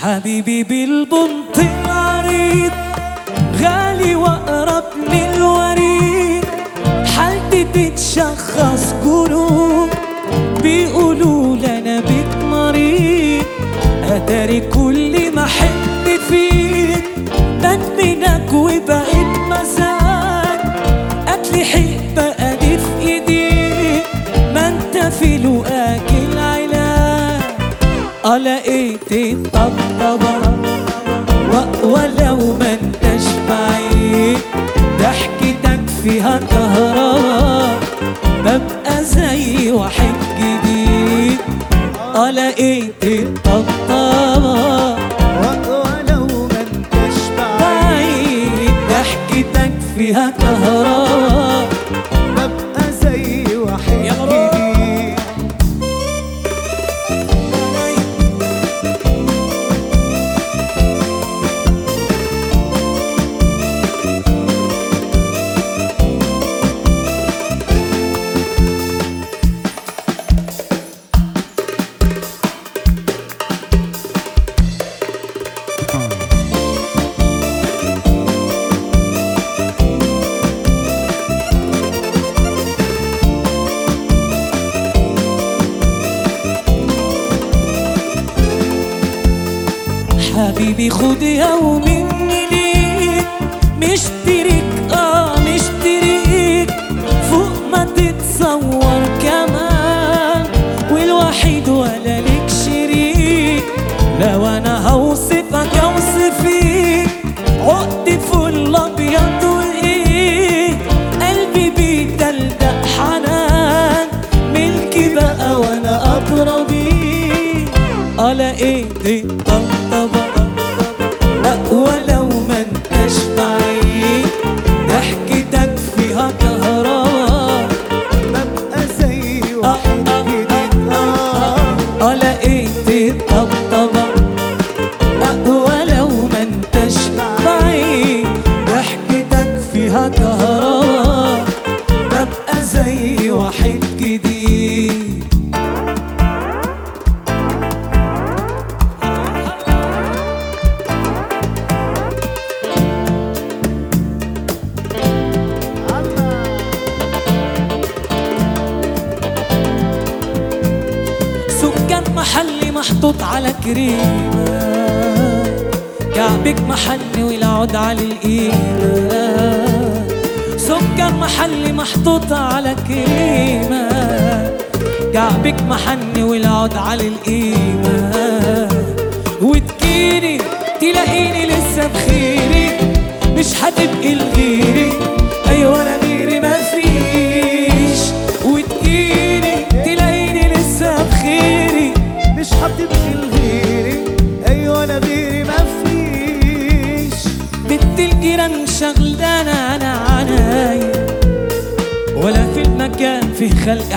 حبيبي بالبنط العريض غالي واقرب للوريد حالتي تتشخص جنون بيقولوا لنا بيت مريض اتاري كل ما احب فيك بدمنك وبقيت مزاج اكلي حق بقى دي في ايديك ما انت في لقاك العلاج اه لقيت الطبطبة و- ولو ما انتش بعيد ضحكتك فيها كهرباء ببقى زي واحد جديد اه لقيت الطبطبة ولو ما انتش بعيد بعيد ضحكتك فيها كهرباء ببقى زي واحد يلا روح. جديد حبيبي خد يوم مني ليك مشترك اه مشترك فوق ما تتصور كمان والوحيد ولا لك شريك لو انا هوصفك اوصف فيك عقد فل ابيض وايه قلبي بيدلدق حنان ملكي بقى وانا اطرى بيه اه لقيت الطبطبة لا ولو ما انتش بعيد ضحكتك فيها كهرباء ببقى زي واحد جديد آه اه لقيت الطبطبة لا ولو ما انتش بعيد ضحكتك فيها كهرباء ببقى زي واحد جديد سكان محلي محطوط على كريمة كعبك محلي والعود على القيمة سكان محلي محطوط على كريمة كعبك محني والعود على القيمة وتجيني تلاقيني لسه بخيري مش هتبقي لغيري ايوه انا غيري مفيش وتجيني تلاقيني لسه بخيري مش هتبقي لغيري ايوه انا غيري مفيش بنت الجيران شغلانة أنا عنايا ولا في المكان في خلق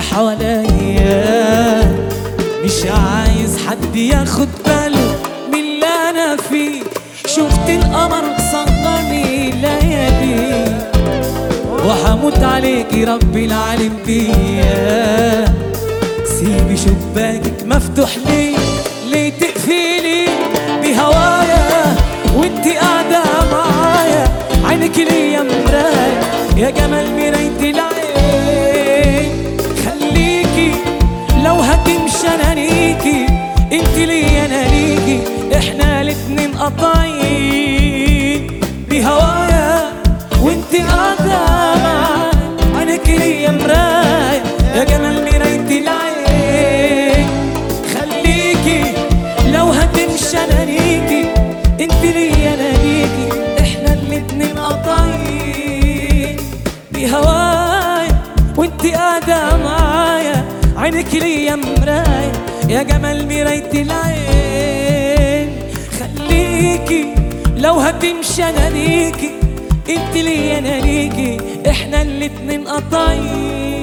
حواليا مش عايز حد ياخد باله من اللي أنا فيه شفت القمر صغرني ليالي وهموت عليكي رب العالم بيا سيبي شباكك مفتوح ليه ليه تقفلي بهوايا وانت قاعدة معايا عينك ليا مراية يا جمال مراية العين خليكي لو هتمشي انا ليكي انت ليا انا ليكي احنا الاتنين قطعين بهوايا وانت قاعدة معايا عينك ليا مراية يا جمال مراية العين خليكي لو هتمشي انا ليكي انت ليا انا ليكي احنا الاتنين قطعين بهوايا وانت قاعدة معايا عينك ليا مراية يا جمال مراية العين خليكي لو هتمشي انا ليكي انت ليا انا ليكي احنا الاتنين قطعين